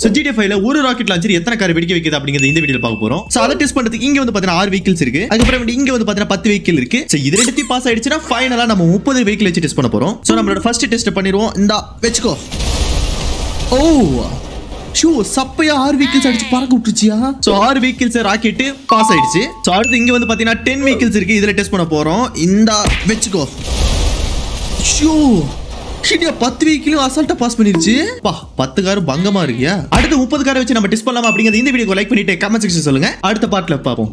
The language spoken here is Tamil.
ஸோ ஜிடிஎஃப் ஃபைவ்ல ஒரு ராக்கெட் லான்ச்சர் எத்தனை கார் வெடிக்க வைக்குது அப்படிங்கிறது இந்த வீடியோ பார்க்க போறோம் ஸோ அதை டெஸ்ட் பண்றதுக்கு இங்க வந்து பாத்தீங்கன்னா ஆறு வெஹிக்கிள்ஸ் இருக்கு அதுக்கப்புறம் இங்க வந்து பாத்தீங்கன்னா பத்து வெஹிக்கிள் இருக்கு ஸோ இது ரெண்டுத்தையும் பாஸ் ஆயிடுச்சுன்னா ஃபைனலா நம்ம முப்பது வெஹிக்கிள் வச்சு டெஸ்ட் பண்ண போறோம் ஸோ நம்மளோட ஃபர்ஸ்ட் டெஸ்ட் பண்ணிடுவோம் இந்த வச்சுக்கோ ஓ ஷூ சப்பையா ஆறு வெஹிக்கிள்ஸ் அடிச்சு பறக்க விட்டுருச்சியா ஸோ ஆறு வெஹிக்கிள்ஸ் ராக்கெட் பாஸ் ஆயிடுச்சு ஸோ அடுத்து இங்க வந்து பாத்தீங்கன்னா டென் வெஹிக்கிள்ஸ் இருக்கு இதுல டெஸ்ட் பண்ண போறோம் இந்த வச்சுக்கோ ஷூ ஷிடியா பத்து வெஹிக்கிளும் அசால்ட்டா பாஸ் பண்ணிருச்சு பா பத்து கார் பங்கமா இருக்கியா அடுத்து முப்பது காரை வச்சு நம்ம டெஸ்ட் பண்ணலாமா அப்படிங்கிறது இந்த வீடியோ லைக் பண்ணிட்டு கமெண்ட் செக்ஷன் சொல்லுங்க அடுத்த பார்ட்ல பார்ப்போம்